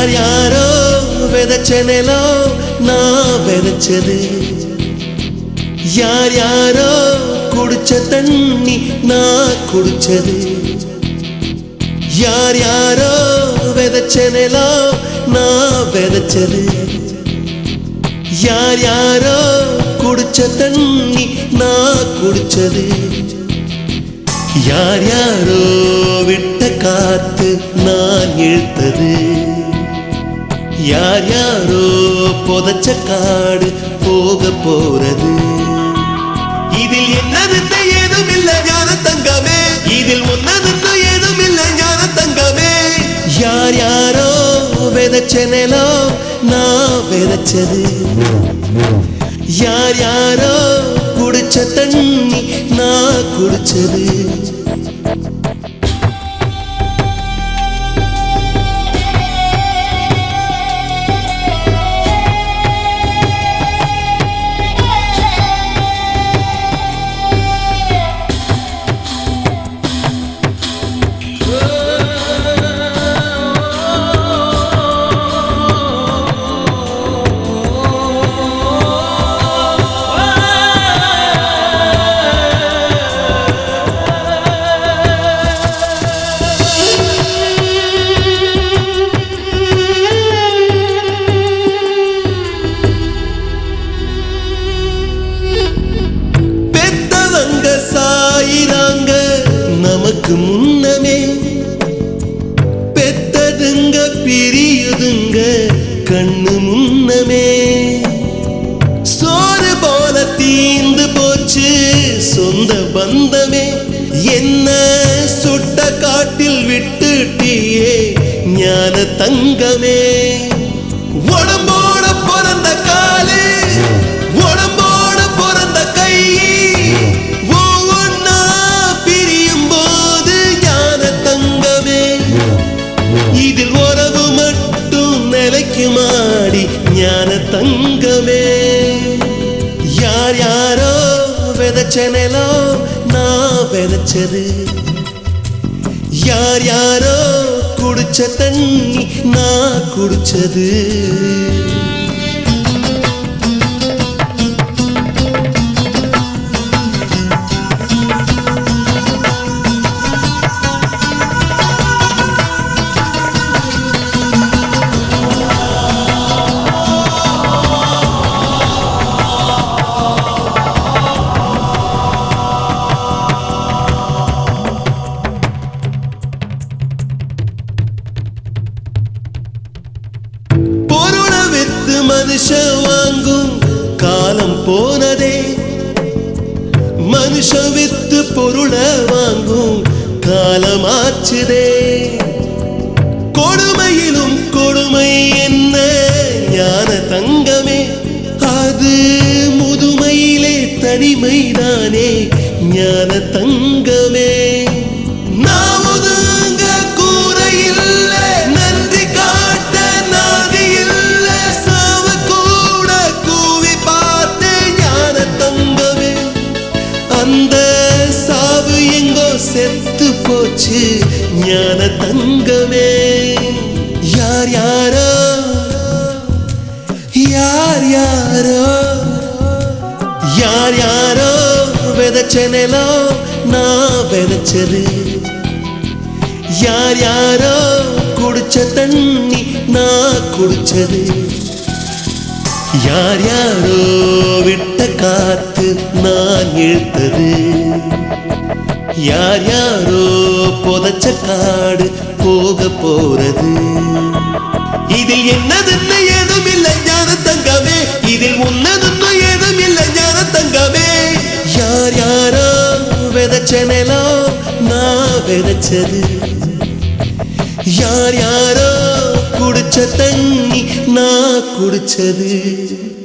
யார் யாரோ விதைச்ச நிலம் நான் விதைச்சது யார் யாரோ குடிச்ச தண்ணி நான் குடிச்சது யார் யாரோ விதைச்ச நிலம் நான் விதைச்சது யார் யாரோ குடிச்ச தண்ணி நான் குடிச்சது யார் யாரோ விட்ட காத்து நான் இழுத்தது யார் யாரோ புதைச்ச காடு போக போறது இதில் என்னதுன்னு ஏதும் இல்ல ஞான தங்கமே இதில் ஒன்னதுன்னு ஏதும் இல்ல ஞான தங்கமே யார் யாரோ விதைச்ச நிலம் நான் விதைச்சது யார் யாரோ குடிச்ச தண்ணி நான் குடிச்சது பெத்தவங்க சாயிராங்க நமக்கு முன்னமே பெத்ததுங்க பிரியுதுங்க கண்ணு முன்னமே சோறு போல தீந்து போச்சு சொந்த பந்தமே என்ன சுட்ட காட்டில் விட்டுட்டியே ஞான தங்கமே உடம்போட பிறந்த காலு உடம்போட பிறந்த கை ஒவ்வொன்னா பிரியும் போது ஞான தங்கமே இதில் உறவு மட்டும் நிலைக்குமாடி ஞான தங்கமே யார் யாரோ விதைச்ச நிலம் நான் விதைச்சது யார் யாரோ குடிச்ச தண்ணி நான் குடிச்சது பொருளை வித்து மனுஷன் வாங்கும் காலம் போனதே மனுஷன் வித்து பொருளை வாங்கும் காலமாச்சுதே கொடுமையிலும் கொடுமை என்ன ஞான தங்கமே அது முதுமையிலே தனிமைதானே ஞான தங்கமே நான் ஒதுங்க கூரை இல்ல நன்றி காட்ட நாதி இல்ல சாவ கூட கூவி பார்த்து ஞான தங்கமே அந்த சாவு எங்கோ செத்து போச்சு ஞான தங்கமே யார் யாரோ யார் யாரோ யார் யாரோ விதைச்ச நிலம் நான் விதைச்சது யார் யாரோ குடிச்ச தண்ணி நான் குடிச்சது யார் யாரோ விட்ட காத்து நான் இழுத்தது யார் யாரோ புதைச்ச காடு போக போறது இதில் என்னதுன்னு ஏதும் இல்லை ஞான தங்கமே இதில் உன்னதுன்னு ஏதும் இல்லை ஞான தங்கமே யார் யாரோ விதைச்ச நிலம் நான் விதைச்சது யார் யாரோ குடிச்ச தண்ணி நான் குடிச்சது